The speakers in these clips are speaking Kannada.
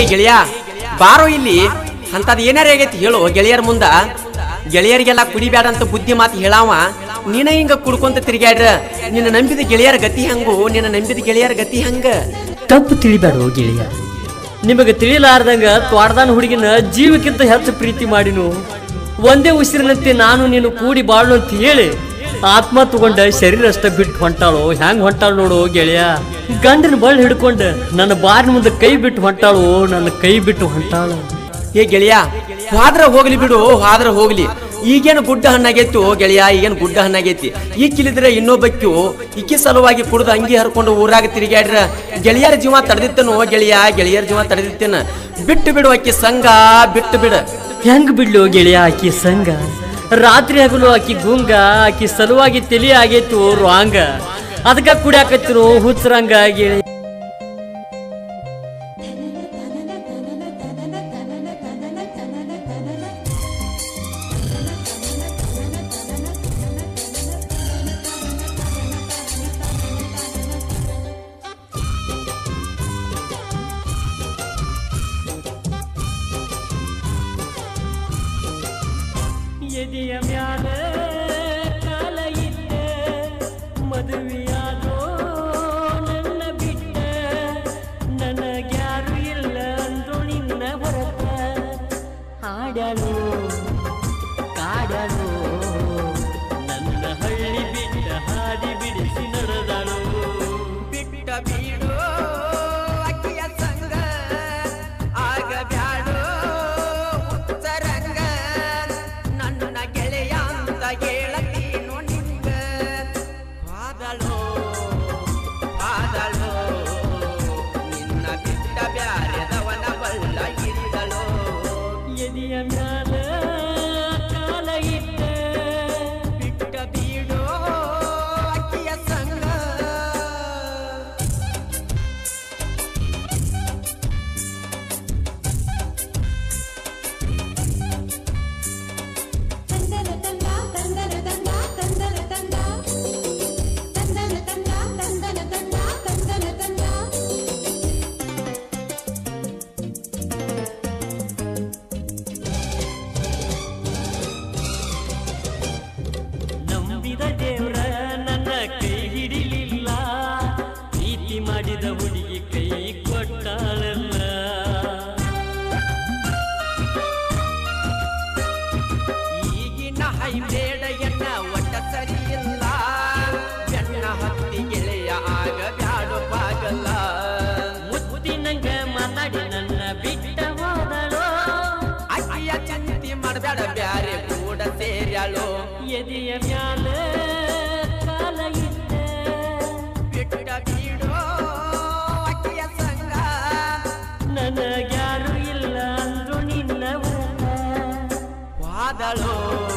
ಗೆಳೆಯ ಬಾರೋ ಇಲ್ಲಿ ಅಂತದ್ ಏನಾರ ಆಗೈತಿ ಹೇಳು ಗೆಳೆಯರ ಮುಂದ ಗೆಳೆಯರಿಗೆಲ್ಲ ಕುಡಿಬೇಡ ಅಂತ ಬುದ್ಧಿ ಮಾತು ಹೇಳಾವ ನೀನ ಹಿಂಗ ಕುಡ್ಕೊಂತ ತಿರುಗಾಡ್ರ ನಿನ್ನ ನಂಬಿದ ಗೆಳೆಯರ ಗತಿ ಹಂಗು ನಿನ್ನ ನಂಬಿದ ಗೆಳೆಯರ ಗತಿ ಹಂಗ ತಪ್ಪು ತಿಳಿಬೇಡ ಗೆಳೆಯ ನಿಮಗೆ ತಿಳಿಲಾರ್ದಂಗ ತ್ವಾಡ್ದಾನ ಹುಡುಗಿನ ಜೀವಕ್ಕಿಂತ ಹೆಚ್ಚು ಪ್ರೀತಿ ಮಾಡಿನು ಒಂದೇ ಉಸಿರಿನಂತೆ ನಾನು ನೀನು ಕೂಡಿ ಬಾಳು ಅಂತ ಹೇಳಿ ಆತ್ಮ ತಗೊಂಡ ಶರೀರ ಅಷ್ಟ ಬಿಟ್ಟು ಹೊಂಟಾಳು ಹ್ಯಾಂಗ್ ಹೊಂಟಾಳು ನೋಡು ಗೆಳೆಯ ಗಂಡನ ಬಳ್ಳ ಹಿಡ್ಕೊಂಡ ನನ್ನ ಬಾರಿನ ಮುಂದೆ ಕೈ ಬಿಟ್ಟು ಹೊಂಟಾಳು ನನ್ನ ಕೈ ಬಿಟ್ಟು ಹೊಂಟಾಳು ಏ ಗೆಳೆಯ ಹೋದ್ರ ಹೋಗ್ಲಿ ಬಿಡು ಹೋದ್ರ ಹೋಗ್ಲಿ ಈಗೇನು ಗುಡ್ಡ ಹಣ್ಣಾಗೈತು ಗೆಳೆಯ ಈಗೇನು ಗುಡ್ಡ ಹಣ್ಣಾಗೈತಿ ಈ ಕಿಲಿದ್ರೆ ಇನ್ನೊಬ್ಬಕ್ಕು ಇಕ್ಕಿ ಸಲುವಾಗಿ ಕುಡ್ದು ಅಂಗಿ ಹರ್ಕೊಂಡು ಊರಾಗ ತಿರುಗಾಡ್ರ ಗೆಳೆಯರ ಜೀವ ತಡೆದಿತ್ತನು ಗೆಳೆಯ ಗೆಳೆಯರ ಜೀವ ತಡೆದಿತ್ತೇನ ಬಿಟ್ಟು ಬಿಡು ಅಕ್ಕಿ ಸಂಘ ಬಿಟ್ಟು ಬಿಡ ಹೆಂಗ್ ಬಿಡ್ಲು ಗೆಳೆಯ ಆಕಿ ಸಂಗ ರಾತ್ರಿ ಹಗಲು ಆಕಿ ಗುಂಗ ಆಕಿ ಸಲುವಾಗಿ ತಲಿ ಆಗೈತು ರಾಂಗ ಅದಕ್ಕ ಕುಡಿಯಾಕತ್ತಿರು ಹುಚ್ಚರಂಗ ಗೆಳೆಯ ಎದೆಯ ಮ್ಯಾಲ ಕಾಲ ಇಟ್ಟ ಮದುವೆಯಾದೋ ನನ್ನ ಬಿಟ್ಟ ನನಗ್ಯಾರು ಇಲ್ಲ ಅಂದು ನಿನ್ನ ಹೊರತ ಹಾಡಲು ಕಾಡಲು ನನ್ನ ಹಳ್ಳಿ ಬಿಟ್ಟ ಹಾದಿ ಬಿಡಿಸಿ ನಡೆದಳು ಬಿಟ್ಟ ಬೀಡು ಅಕ್ಕಿಯ ಸಂಗ ಆಗ ಬ್ಯಾಡು ಉತ್ತರಂಗ ನನ್ನ ಗೆಳೆಯ ಅಂತ ಹೇಳತೀನು ನಿಂಗ ಹಾದಳು ಹಾದಳು ನಿನ್ನ ಬಿಟ್ಟ ಬ್ಯಾರೆದವನ ಬಳ್ಳ ಹಿಡಿದಳು ಎದೆಯ ಮ್ಯಾಲ ಕಾಲ ಇಟ್ಟ ಬಿಟ್ಟ ಬೀಡು ಅಕ್ಕಿಯ ಸಂಗ ತಂದನ ತಂದ ತಂದನ ತಂದ ತಂದನ ತಂದ ತಂದನ ತಂದ ತಂದನ ತಂದ ತಂದನ ತಂದ ನಂಬಿದ ದೇವ್ರ ನನ್ನ ಕೈ ಹಿಡಿಲಿಲ್ಲ ಪ್ರೀತಿ ಮಾಡಿದ ಹುಡುಗಿ ಕೈ ಕೊಟ್ಟಾಳಲ್ಲ ಈಗಿನ ಹೈಬೇಡ ಎನ್ನ ಒಟ್ಟ ಸರಿಯಿಲ್ಲ ಬೆನ್ನ ಹತ್ತಿ ಗೆಳೆಯ ಆಗ ಬ್ಯಾಡು ಬಾಗಲ್ಲ ಮುತ್ತಿನಂಗ ಮಾತಾಡಿ ನನ್ನ ಬಿಟ್ಟ ಹೋದಳು ಅಕ್ಕಿಯ ಚಿಂತಿ ಮಾಡಬೇಡ ಬ್ಯಾರೆ ಕೂಡ ಸೇರ್ಯಾಳು ಎದೆಯ ಮ್ಯಾಲ ಕಾಲ ಇಟ್ಟ ಬಿಟ್ಟ ಬೀಡೋ ಅಕ್ಕಿಯ ಸಂಗ ನನಗ್ಯಾರು ಇಲ್ಲ ಅಂದ್ರು ನಿನ್ನ ಊಟ ವಾದಳು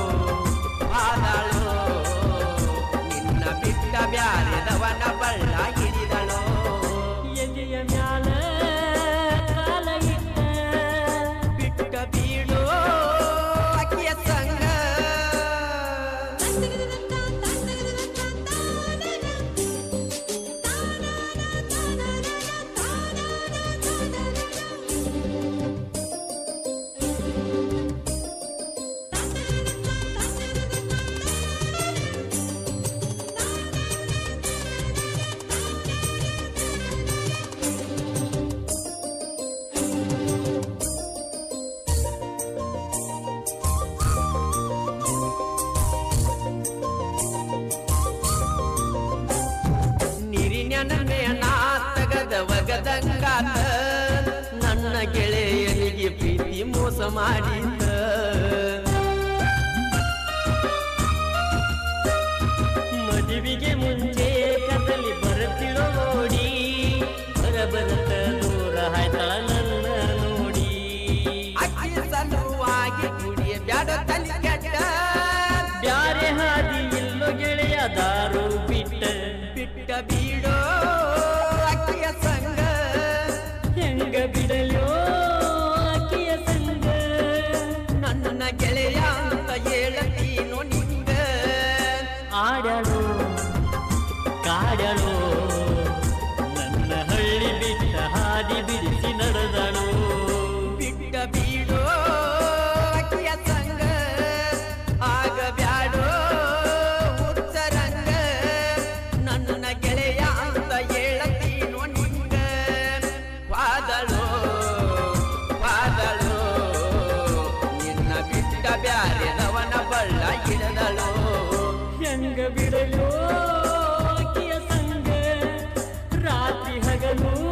ವಾದಳು ನಿನ್ನ ಬಿಟ್ಟ ಬ್ಯಾರೆದವನ ಬಳ್ಳ ಹಿಡಿದಳು ಎದೆಯ ಮ್ಯಾಲ ಕಾಲ ಇಟ್ಟ ಬಿಟ್ಟ ಬೀಡು ಅಕ್ಕಿಯ ಸಂಗ ನೀರಿನ ನೆನ ತಗದ ಒಗದಂಗಾತ ನನ್ನ ಗೆಳೆಯನಿಗೆ ಪ್ರೀತಿ ಮೋಸ ಮಾಡಿದ ಮದುವೆಗೆ ಮುಂಚೆ ಕದಲಿ ಬರುತ್ತಿರೋ ನೋಡಿ ಬರಬರತ ದೂರ ಆಯ್ತಾಳ ನನ್ನ ನೋಡಿ ಅಕ್ಕಿ ಸಲುವಾಗಿ ಕುಡಿಯ ಬ್ಯಾಡ ತಲೆ ಕೆಟ್ಟ ಬ್ಯಾರೆ ಹಾದಿ ಇಲ್ಲೋ ಗೆಳೆಯ ದಾರು ಬಿಟ್ಟ ಬಿಟ್ಟ ಬೀಡೋ ಅಕ್ಕಿಯ ಸಂಗ ಹೆಂಗ ಬಿಡಲೋ ಆಕೆಯ ಸಂಗ ನಡೆಯಲು ಆಕೆಯ ಸಂಗ ರಾತ್ರಿ ಹಗಲು